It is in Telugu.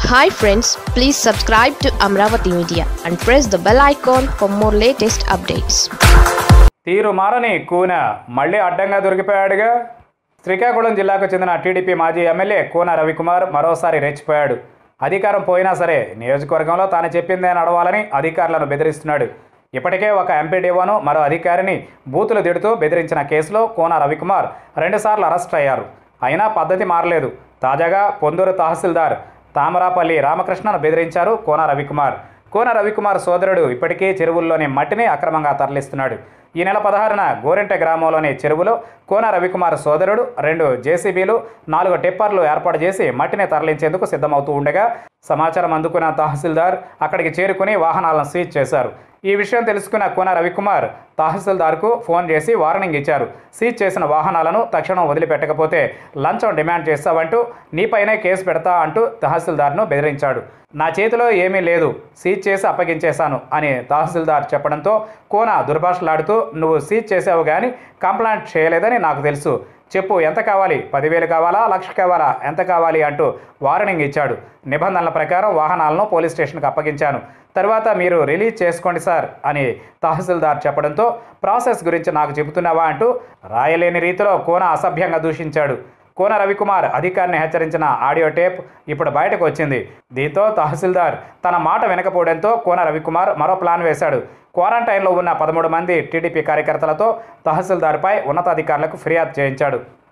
hi friends please subscribe to Amaravati media and press the bell icon for more latest updates తీరు మారని కూన మళ్ళీ అడ్డంగా దొరికిపోయాడుగా శ్రీకాకుళం జిల్లాకు చెందిన టీడీపీ మాజీ ఎమ్మెల్యే కూన రవికుమార్ మరోసారి రెచ్చిపోయాడు అధికారం పోయినా సరే నియోజకవర్గంలో తాను చెప్పిందే నడవాలని అధికారులను బెదిరిస్తున్నాడు ఇప్పటికే ఒక ఎంపీడీఓను మరో అధికారిని బూతులు తిడుతూ బెదిరించిన కేసులో కోన రవికుమార్ రెండుసార్లు అరెస్ట్ అయ్యారు అయినా పద్ధతి మారలేదు తాజాగా పొందూరు తహసీల్దార్ తామరాపల్లి రామకృష్ణను బెదిరించారు కోన రవికుమార్ కోన రవికుమార్ సోదరుడు ఇప్పటికే చెరువుల్లోని మట్టిని అక్రమంగా తరలిస్తున్నాడు ఈ నెల పదహారున గోరెంట గ్రామంలోని చెరువులో కోన రవికుమార్ సోదరుడు రెండు జేసీబీలు నాలుగు టిప్పర్లు ఏర్పాటు చేసి మట్టిని తరలించేందుకు సిద్ధమవుతూ ఉండగా సమాచారం అందుకున్న తహసీల్దార్ అక్కడికి చేరుకుని వాహనాలను సీజ్ చేశారు ఈ విషయం తెలుసుకున్న కోన రవికుమార్ తహసీల్దార్కు ఫోన్ చేసి వార్నింగ్ ఇచ్చారు సీజ్ చేసిన వాహనాలను తక్షణం వదిలిపెట్టకపోతే లంచం డిమాండ్ చేస్తావంటూ నీపైనే కేసు పెడతా అంటూ తహసీల్దార్ను బెదిరించాడు నా చేతిలో ఏమీ లేదు సీజ్ చేసి అప్పగించేశాను అని తహసీల్దార్ చెప్పడంతో కోన దుర్భాషలాడుతూ నువ్వు సీజ్ చేసావు కానీ కంప్లైంట్ చేయలేదని నాకు తెలుసు చెప్పు ఎంత కావాలి పదివేలు కావాలా లక్ష కావాలా ఎంత కావాలి అంటూ వార్నింగ్ ఇచ్చాడు నిబంధనల ప్రకారం వాహనాలను పోలీస్ స్టేషన్కి అప్పగించాను తర్వాత మీరు రిలీజ్ చేసుకోండి సార్ అని తహసీల్దార్ చెప్పడంతో ప్రాసెస్ గురించి నాకు చెబుతున్నావా అంటూ రాయలేని రీతిలో కోన అసభ్యంగా దూషించాడు కోన రవికుమార్ అధికారిని హెచ్చరించిన ఆడియో టేప్ ఇప్పుడు బయటకు వచ్చింది దీంతో తహసీల్దార్ తన మాట వినకపోవడంతో కోన రవికుమార్ మరో ప్లాన్ వేశాడు క్వారంటైన్లో ఉన్న పదమూడు మంది టీడీపీ కార్యకర్తలతో తహసీల్దార్పై ఉన్నతాధికారులకు ఫిర్యాదు చేయించాడు